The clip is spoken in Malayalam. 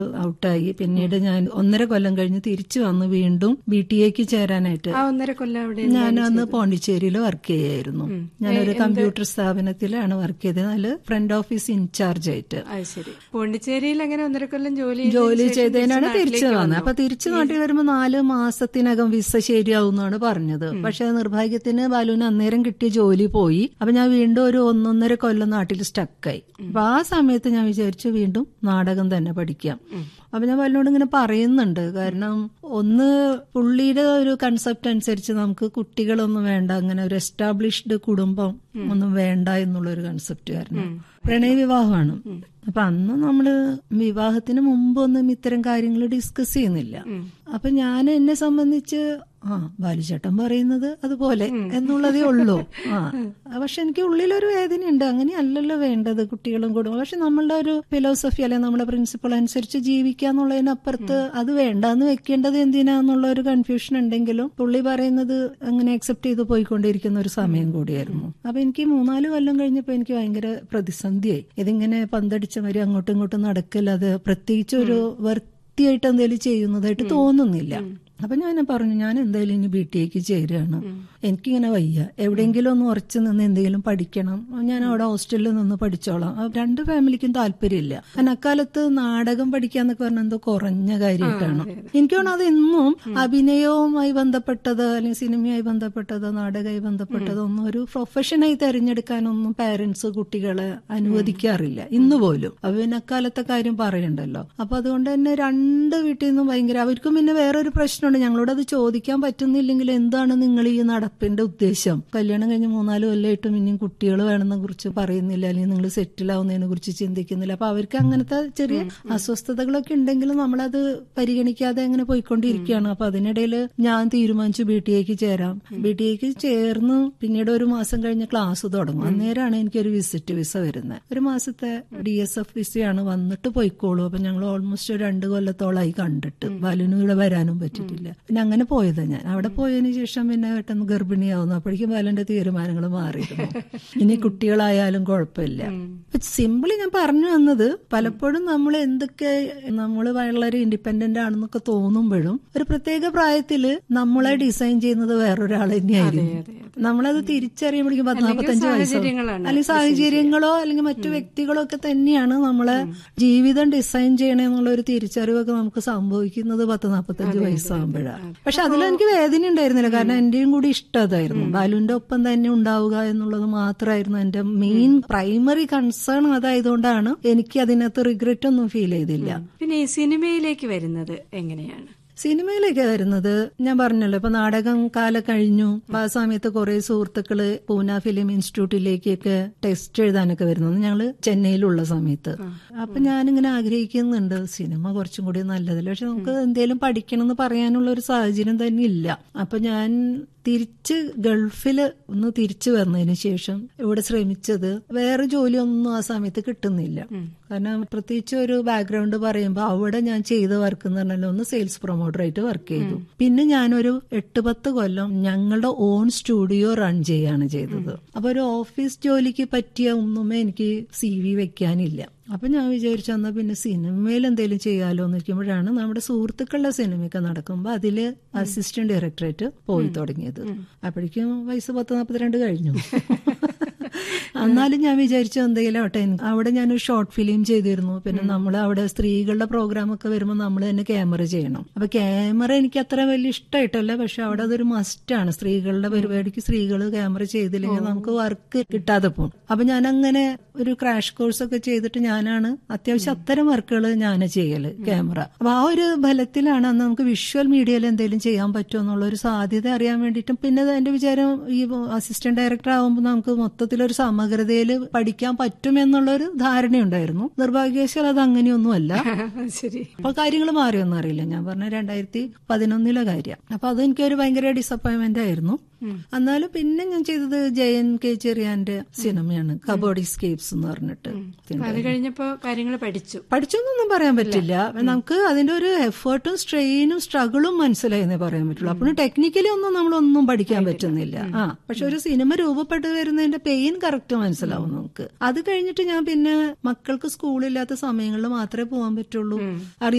ഔട്ടായി പിന്നീട് ഞാൻ ഒന്നര കൊല്ലം കഴിഞ്ഞ് തിരിച്ചു വന്ന് വീണ്ടും ബി ടി എക്ക് ചേരാനായിട്ട് ആ ഒന്നര കൊല്ലം അവിടെ ഞാൻ അന്ന് പോണ്ടിച്ചേരിയിൽ വർക്ക് ചെയ്യായിരുന്നു ഞാനൊരു കമ്പ്യൂട്ടർ സ്ഥാപനത്തിലാണ് വർക്ക് ചെയ്തത് അതിൽ ഫ്രണ്ട് ഓഫീസ് ഇൻചാർജ് ആയിട്ട് അത് ശരി പോണ്ടിച്ചേരിയിൽ അങ്ങനെ ഒന്നര കൊല്ലം ജോലി ചെയ്തതിന് ജോലി ശേഷം ചെയ്തതിനാണ് തിരിച്ച് തിരിച്ചു നാട്ടിലേക്ക് വന്നത് വന്നു. അപ്പൊ തിരിച്ചു നാട്ടിൽ വരുമ്പോൾ നാല് മാസത്തിനകം വിസ ശരിയാവുന്നാണ് പറഞ്ഞത് പക്ഷെ നിർഭാഗ്യത്തിന് ബാലുവിന് അന്നേരം കിട്ടിയ ജോലി പോയി അപ്പൊ ഞാൻ വീണ്ടും ഒരു ഒന്നൊന്നര കൊല്ലം നാട്ടിൽ സ്റ്റക്കായി അപ്പൊ ആ സമയത്ത് ഞാൻ വിചാരിച്ചു വീണ്ടും നാടകം തന്നെ പഠിക്കാം അപ്പൊ ഞാൻ ബാലുവിനോട് ഇങ്ങനെ പറയുന്നുണ്ട് കാരണം ഒന്ന് പുള്ളിയുടെ ഒരു കൺസെപ്റ്റ് അനുസരിച്ച് നമുക്ക് കുട്ടികളൊന്നും വേണ്ട അങ്ങനെ ഒരു എസ്റ്റാബ്ലിഷ്ഡ് കുടുംബം ഒന്നും വേണ്ട എന്നുള്ള ഒരു കൺസെപ്റ്റ് കാരണം പ്രണയ വിവാഹമാണ് അപ്പൊ അന്ന് നമ്മള് വിവാഹത്തിന് മുമ്പൊന്നും ഇത്തരം കാര്യങ്ങൾ ഡിസ്കസ് ചെയ്യുന്നില്ല അപ്പൊ ഞാൻ എന്നെ സംബന്ധിച്ച് ആ ബാലുചേട്ടൻ പറയുന്നത് അതുപോലെ എന്നുള്ളതേ ഉള്ളൂ ആ പക്ഷെ എനിക്ക് ഉള്ളിലൊരു വേദനയുണ്ട് അങ്ങനെയല്ലല്ലോ വേണ്ടത് കുട്ടികളും കുടുംബം പക്ഷെ നമ്മളുടെ ഒരു ഫിലോസഫി അല്ലെങ്കിൽ നമ്മുടെ പ്രിൻസിപ്പൾ അനുസരിച്ച് ജീവിക്കുക എന്നുള്ളതിനപ്പുറത്ത് അത് വേണ്ടെന്ന് വെക്കേണ്ടത് എന്തിനാന്നുള്ള ഒരു കൺഫ്യൂഷൻ ഉണ്ടെങ്കിലും പുള്ളി പറയുന്നത് അങ്ങനെ അക്സെപ്റ്റ് ചെയ്ത് പോയിക്കൊണ്ടിരിക്കുന്ന ഒരു സമയം കൂടിയായിരുന്നു അപ്പൊ എനിക്ക് മൂന്നാല് കൊല്ലം കഴിഞ്ഞപ്പോ എനിക്ക് ഭയങ്കര പ്രതിസന്ധിയായി ഇതിങ്ങനെ പന്തടിച്ച മാതിരി അങ്ങോട്ടും ഇങ്ങോട്ടും നടക്കല്ലാതെ പ്രത്യേകിച്ച് ഒരു വൃത്തിയായിട്ട് എന്തെങ്കിലും ചെയ്യുന്നതായിട്ട് തോന്നുന്നില്ല അപ്പൊ ഞാൻ പറഞ്ഞു ഞാൻ എന്തായാലും ഇനി ബി ടി എക്ക് ചേരുകയാണ് എനിക്കിങ്ങനെ വയ്യ എവിടെയെങ്കിലും ഒന്ന് ഉറച്ചു നിന്ന് എന്തെങ്കിലും പഠിക്കണം ഞാൻ അവിടെ ഹോസ്റ്റലിൽ നിന്ന് പഠിച്ചോളാം അപ്പൊ രണ്ട് ഫാമിലിക്കും താല്പര്യമില്ല കാരണം അക്കാലത്ത് നാടകം പഠിക്കാന്നൊക്കെ പറഞ്ഞാൽ എന്തോ കുറഞ്ഞ കാര്യമായിട്ടാണ് എനിക്ക് തോന്നുന്നു അത് ഇന്നും അഭിനയവുമായി ബന്ധപ്പെട്ടത് അല്ലെങ്കിൽ സിനിമയായി ബന്ധപ്പെട്ടത് നാടകമായി ബന്ധപ്പെട്ടത് ഒന്നും ഒരു പ്രൊഫഷനായി തെരഞ്ഞെടുക്കാനൊന്നും പാരന്റ്സ് കുട്ടികളെ അനുവദിക്കാറില്ല ഇന്ന് പോലും അപ്പൊ പിന്നെ അക്കാലത്തെ കാര്യം പറയണ്ടല്ലോ അപ്പൊ അതുകൊണ്ട് തന്നെ രണ്ട് വീട്ടിൽ നിന്നും ഭയങ്കര അവർക്കും പിന്നെ വേറൊരു പ്രശ്നമുണ്ട് ഞങ്ങളോട് അത് ചോദിക്കാൻ പറ്റുന്നില്ലെങ്കിൽ എന്താണ് നിങ്ങൾ ഈ നടപ്പിന്റെ ഉദ്ദേശം കല്യാണം കഴിഞ്ഞ് മൂന്നാല് കൊല്ലമായിട്ടും ഇനിയും കുട്ടികൾ വേണമെന്നെ കുറിച്ച് പറയുന്നില്ല അല്ലെങ്കിൽ നിങ്ങൾ സെറ്റിൽ ആവുന്നതിനെ കുറിച്ച് ചിന്തിക്കുന്നില്ല അപ്പൊ അവർക്ക് അങ്ങനത്തെ ചെറിയ അസ്വസ്ഥതകളൊക്കെ ഉണ്ടെങ്കിലും നമ്മളത് പരിഗണിക്കാതെ അങ്ങനെ പോയിക്കൊണ്ടിരിക്കുകയാണ് അപ്പൊ അതിനിടയിൽ ഞാൻ തീരുമാനിച്ചു ബി ടി എക്ക് ചേരാം ബി ടി എക്ക് ചേർന്ന് പിന്നീട് ഒരു മാസം കഴിഞ്ഞ് ക്ലാസ് തുടങ്ങും അന്നേരമാണ് എനിക്കൊരു വിസിറ്റ് വിസ വരുന്നത് ഒരു മാസത്തെ ഡി എസ് എഫ് വിസയാണ് വന്നിട്ട് പോയിക്കോളൂ അപ്പൊ ഞങ്ങൾ ഓൾമോസ്റ്റ് ഒരു രണ്ട് കൊല്ലത്തോളമായി കണ്ടിട്ട് ബാലുവിന് ഇവിടെ വരാനും പറ്റിയിട്ടില്ല പിന്നെ അങ്ങനെ പോയതാ ഞാൻ അവിടെ പോയതിനു ശേഷം പിന്നെ പെട്ടെന്ന് ഗർഭിണിയാവുന്നു അപ്പോഴേക്കും ബാലന്റെ തീരുമാനങ്ങൾ മാറിയിരുന്നു ഇനി കുട്ടികളായാലും കുഴപ്പമില്ല സിമ്പിളി ഞാൻ പറഞ്ഞു വന്നത് പലപ്പോഴും നമ്മൾ എന്തൊക്കെ നമ്മൾ വളരെ ഇൻഡിപെൻഡന്റ് ആണെന്നൊക്കെ തോന്നുമ്പോഴും ഒരു പ്രത്യേക പ്രായത്തില് നമ്മളെ ഡിസൈൻ ചെയ്യുന്നത് വേറൊരാൾ തന്നെയായിരിക്കും നമ്മളത് തിരിച്ചറിയുമ്പോഴേക്കും പത്ത് നാൽപ്പത്തഞ്ച് വയസ്സോ സാഹചര്യങ്ങളാണ് അല്ലെങ്കിൽ സാഹചര്യങ്ങളോ അല്ലെങ്കിൽ മറ്റു വ്യക്തികളോ ഒക്കെ തന്നെയാണ് നമ്മളെ ജീവിതം ഡിസൈൻ ചെയ്യണേ എന്നുള്ള ഒരു തിരിച്ചറിവൊക്കെ നമുക്ക് സംഭവിക്കുന്നത് പത്ത് നാൽപ്പത്തഞ്ച് വയസ്സാകുമ്പോഴാണ് പക്ഷെ അതിൽ എനിക്ക് വേദന ഉണ്ടായിരുന്നില്ല കാരണം എന്റെയും കൂടി ഇഷ്ടം അതായിരുന്നു ബാലുവിന്റെ ഒപ്പം തന്നെ ഉണ്ടാവുക എന്നുള്ളത് മാത്രമായിരുന്നു എന്റെ മെയിൻ പ്രൈമറി കൺസേൺ അതായതുകൊണ്ടാണ് എനിക്ക് അതിനകത്ത് റിഗ്രറ്റ് ഒന്നും ഫീൽ ചെയ്തില്ല പിന്നെ ഈ സിനിമയിലേക്ക് വരുന്നത് എങ്ങനെയാണ് സിനിമയിലേക്ക് വരുന്നത് ഞാൻ പറഞ്ഞല്ലോ ഇപ്പൊ നാടകം കാലം കഴിഞ്ഞു അപ്പൊ ആ സമയത്ത് കുറെ സുഹൃത്തുക്കള് പൂന ഫിലിം ഇൻസ്റ്റിറ്റ്യൂട്ടിലേക്കൊക്കെ ടെസ്റ്റ് എഴുതാനൊക്കെ വരുന്നത് ഞങ്ങള് ചെന്നൈയിലുള്ള സമയത്ത് അപ്പൊ ഞാനിങ്ങനെ ആഗ്രഹിക്കുന്നുണ്ട് സിനിമ കുറച്ചും കൂടി നല്ലതല്ല പക്ഷെ നമുക്ക് എന്തെങ്കിലും പഠിക്കണം എന്ന് പറയാനുള്ള ഒരു സാഹചര്യം തന്നെ ഇല്ല അപ്പൊ ഞാൻ തിരിച്ച് ഗൾഫില് ഒന്ന് തിരിച്ചു വന്നതിന് ശേഷം ഇവിടെ ശ്രമിച്ചത് വേറെ ജോലിയൊന്നും ആ സമയത്ത് കിട്ടുന്നില്ല കാരണം പ്രത്യേകിച്ച് ഒരു ബാക്ക്ഗ്രൗണ്ട് പറയുമ്പോൾ അവിടെ ഞാൻ ചെയ്ത വർക്ക് എന്ന് പറഞ്ഞാൽ ഒന്ന് സെയിൽസ് പ്രൊമോട്ടറായിട്ട് വർക്ക് ചെയ്തു പിന്നെ ഞാനൊരു എട്ട് പത്ത് കൊല്ലം ഞങ്ങളുടെ ഓൺ സ്റ്റുഡിയോ റൺ ചെയ്യാണ് ചെയ്തത് അപ്പൊ ഒരു ഓഫീസ് ജോലിക്ക് പറ്റിയ ഒന്നുമേ എനിക്ക് സി വി വെക്കാനില്ല അപ്പൊ ഞാൻ വിചാരിച്ചു എന്നാ പിന്നെ സിനിമയിൽ എന്തെങ്കിലും ചെയ്യാലോ എന്ന് വെക്കുമ്പോഴാണ് നമ്മുടെ സുഹൃത്തുക്കളുടെ സിനിമയൊക്കെ നടക്കുമ്പോൾ അതില് അസിസ്റ്റന്റ് ഡയറക്ടറേറ്റ് പോയി തുടങ്ങിയത് അപ്പോഴേക്കും വയസ്സ് പത്ത് നാൽപ്പത്തിരണ്ട് കഴിഞ്ഞു എന്നാലും ഞാൻ വിചാരിച്ചു എന്തെങ്കിലും ആവട്ടെ എനിക്ക് അവിടെ ഞാനൊരു ഷോർട്ട് ഫിലിം ചെയ്തിരുന്നു പിന്നെ നമ്മൾ അവിടെ സ്ത്രീകളുടെ പ്രോഗ്രാം ഒക്കെ വരുമ്പോൾ നമ്മൾ തന്നെ ക്യാമറ ചെയ്യണം അപ്പൊ ക്യാമറ എനിക്ക് അത്ര വലിയ ഇഷ്ടമായിട്ടല്ല പക്ഷെ അവിടെ അതൊരു മസ്റ്റാണ് സ്ത്രീകളുടെ പരിപാടിക്ക് സ്ത്രീകൾ ക്യാമറ ചെയ്തില്ലെങ്കിൽ നമുക്ക് വർക്ക് കിട്ടാതെ പോകും അപ്പൊ ഞാൻ അങ്ങനെ ഒരു ക്രാഷ് കോഴ്സ് ഒക്കെ ചെയ്തിട്ട് ഞാനാണ് അത്യാവശ്യം അത്തരം വർക്കുകൾ ഞാൻ ചെയ്യല് ക്യാമറ അപ്പൊ ആ ഒരു ബലത്തിലാണ് അന്ന് നമുക്ക് വിഷ്വൽ മീഡിയയിൽ എന്തെങ്കിലും ചെയ്യാൻ പറ്റുമോ എന്നുള്ള ഒരു സാധ്യത അറിയാൻ വേണ്ടിയിട്ടും പിന്നെ എന്റെ വിചാരം ഈ അസിസ്റ്റന്റ് ഡയറക്ടർ ആകുമ്പോൾ നമുക്ക് മൊത്തത്തിലൊരു സമഗ്രതയിൽ പഠിക്കാൻ പറ്റും എന്നുള്ള ഒരു ധാരണയുണ്ടായിരുന്നു നിർഭാഗ്യവശാൽ അത് അങ്ങനെയൊന്നുമല്ല ശരി അപ്പൊ കാര്യങ്ങൾ മാറിയൊന്നും അറിയില്ല ഞാൻ പറഞ്ഞ രണ്ടായിരത്തി പതിനൊന്നിലെ കാര്യം അപ്പൊ അത് എനിക്കൊരു ഭയങ്കര ഡിസപ്പോയിന്റ്മെന്റ് ആയിരുന്നു എന്നാലും പിന്നെ ഞാൻ ചെയ്തത് ജയൻ കെ ചെറിയാന്റെ സിനിമയാണ് കബോഡി സ്കേപ്സ് എന്ന് പറഞ്ഞിട്ട് അപ്പൊ അത് കഴിഞ്ഞപ്പോ കാര്യങ്ങൾ പഠിച്ചു പഠിച്ചൊന്നും പറയാൻ പറ്റില്ല നമുക്ക് അതിന്റെ ഒരു എഫേർട്ടും സ്ട്രെയിനും സ്ട്രഗിളും മനസ്സിലായെന്നേ പറയാൻ പറ്റുള്ളൂ അപ്പോൾ ടെക്നിക്കലി ഒന്നും നമ്മളൊന്നും പഠിക്കാൻ പറ്റുന്നില്ല ആ പക്ഷെ ഒരു സിനിമ രൂപപ്പെട്ട് വരുന്നതിന്റെ പെയിൻ കറക്റ്റ് മനസ്സിലാവും നമുക്ക് അത് കഴിഞ്ഞിട്ട് ഞാൻ പിന്നെ മക്കൾക്ക് സ്കൂളില്ലാത്ത സമയങ്ങളിൽ മാത്രമേ പോകാൻ പറ്റുള്ളൂ അറിയാം